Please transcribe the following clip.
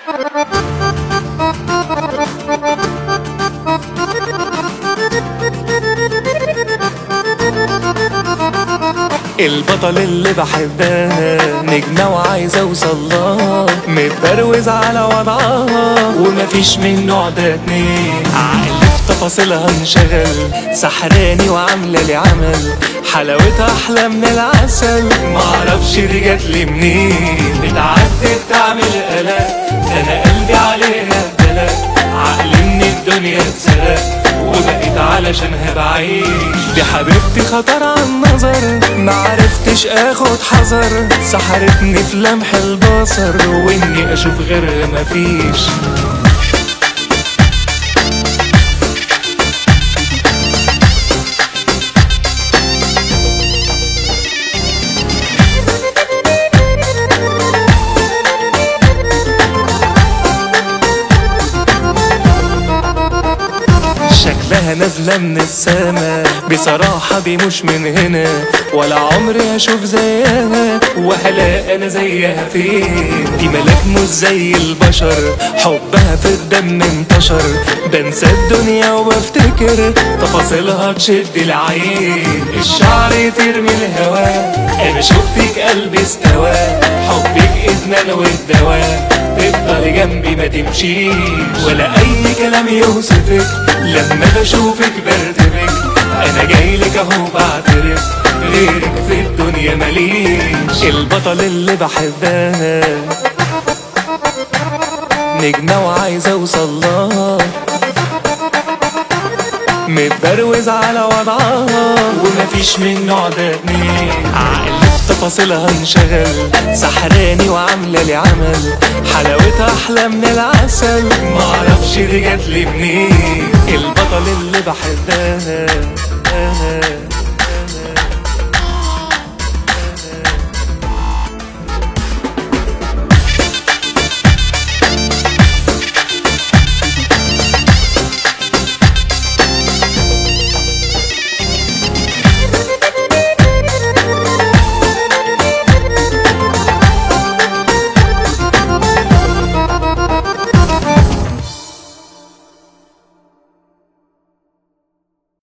البطل اللي بحبها نجمة وعايز اوصل لها متبروز على وضعها ومفيش من نوع ده اتنين عقلي في تفاصيلها انشغل سحراني وعاملة لي عمل حلاوتها احلى من العسل معرفش دي جاتلي منين بتعدي بتعمل قلق ده انا قلبي عليها بلق عقلي من الدنيا اتسرق وبقيت علشانها بعيش دي حبيبتي خطر على النظر معرفتش اخد حذر سحرتني في لمح البصر واني اشوف غيرها مفيش شكلها نازلة من السما بصراحة دي مش من هنا ولا عمري اشوف زيها وهلا انا زيها فين دي ملاك مش زي البشر حبها في الدم انتشر بنسى الدنيا وبفتكر تفاصيلها تشد العين الشعر يطير من الهواء انا شفتك قلبي استوى حبك ادمان والدواء تفضل جنبي ما تمشيش ولا اي كلام يوصفك لما بشوفك برتبك انا جاي لك اهو بعترف غيرك في الدنيا ماليش البطل اللي بحبها نجمة وعايز اوصل لها متبروز على وضعها ومفيش من نوع ده اتنين عقلي في تفاصيلها انشغل سحراني وعاملة لي عمل حلاوتها احلى من العسل معرفش دي جاتلي منين البطل اللي بحبها